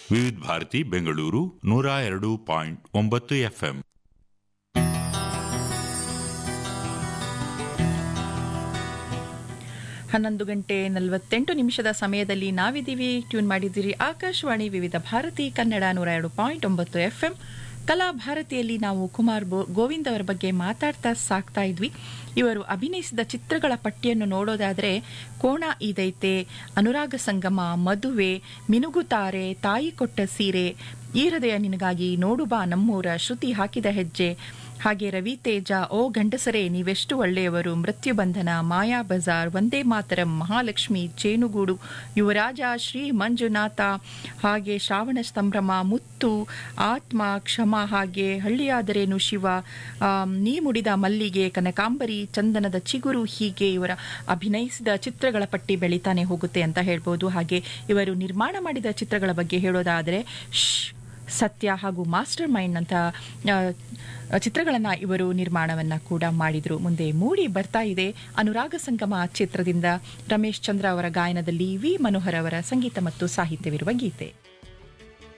ವಿವಿಧ ಭಾರತಿ ಬೆಂಗಳೂರು ನೂರ ಎರಡು ಪಾಯಿಂಟ್ ಒಂಬತ್ತು ಎಫ್ಎಂ ಹನ್ನೊಂದು ಗಂಟೆ ನಲವತ್ತೆಂಟು ನಿಮಿಷದ ಸಮಯದಲ್ಲಿ ನಾವಿದ್ದೀವಿ ಟ್ಯೂನ್ ಮಾಡಿದ್ದೀರಿ ಆಕಾಶವಾಣಿ ವಿವಿಧ ಭಾರತಿ ಕನ್ನಡ ನೂರ ಎರಡು ಪಾಯಿಂಟ್ ಒಂಬತ್ತು ಎಫ್ ಎಂ ಕಲಾ ಭಾರತಿಯಲ್ಲಿ ನಾವು ಕುಮಾರ್ ಬೋ ಗೋವಿಂದ್ ಅವರ ಬಗ್ಗೆ ಮಾತಾಡ್ತಾ ಸಾಕ್ತಾ ಇದ್ವಿ ಇವರು ಅಭಿನಯಿಸಿದ ಚಿತ್ರಗಳ ಪಟ್ಟಿಯನ್ನು ನೋಡೋದಾದ್ರೆ ಕೋಣ ಈದೈತೆ ಅನುರಾಗ ಸಂಗಮ ಮದುವೆ ಮಿನುಗುತಾರೆ ತಾಯಿ ಕೊಟ್ಟ ಸೀರೆ ಈ ಹೃದಯ ನಿನಗಾಗಿ ನೋಡುಬಾ ನಮ್ಮೂರ ಶ್ರುತಿ ಹಾಕಿದ ಹೆಜ್ಜೆ ಹಾಗೆ ರವಿ ತೇಜ ಓ ಗಂಡಸರೇ ನೀವೆಷ್ಟು ಒಳ್ಳೆಯವರು ಮೃತ್ಯು ಬಂಧನ ಮಾಯಾ ಬಜಾರ್ ವಂದೇ ಮಾತರಂ ಮಹಾಲಕ್ಷ್ಮಿ ಜೇನುಗೂಡು ಯುವರಾಜ ಶ್ರೀ ಮಂಜುನಾಥ ಹಾಗೆ ಶ್ರಾವಣ ಸಂಭ್ರಮ ಮುತ್ತು ಆತ್ಮ ಕ್ಷಮ ಹಾಗೆ ಹಳ್ಳಿಯಾದರೇನು ಶಿವ ಆಮ್, ನೀ ಮುಡಿದ ಮಲ್ಲಿಗೆ ಕನಕಾಂಬರಿ ಚಂದನದ ಚಿಗುರು ಹೀಗೆ ಇವರ ಅಭಿನಯಿಸಿದ ಚಿತ್ರಗಳ ಪಟ್ಟಿ ಬೆಳೀತಾನೆ ಹೋಗುತ್ತೆ ಅಂತ ಹೇಳ್ಬೋದು ಹಾಗೆ ಇವರು ನಿರ್ಮಾಣ ಮಾಡಿದ ಚಿತ್ರಗಳ ಬಗ್ಗೆ ಹೇಳೋದಾದರೆ ಶ್ ಸತ್ಯ ಹಾಗೂ ಮಾಸ್ಟರ್ ಮೈಂಡ್ ಅಂತ ಆ, ಚಿತ್ರಗಳನ್ನ ಇವರು ನಿರ್ಮಾಣವನ್ನ ಕೂಡ ಮಾಡಿದ್ರು ಮುಂದೆ ಮೂಡಿ ಬರ್ತಾ ಇದೆ ಅನುರಾಗ ಸಂಗಮ ಚಿತ್ರದಿಂದ ರಮೇಶ್ ಚಂದ್ರ ಅವರ ಗಾಯನದಲ್ಲಿ ವಿ ಮನೋಹರ್ ಅವರ ಸಂಗೀತ ಮತ್ತು ಸಾಹಿತ್ಯವಿರುವ ಗೀತೆ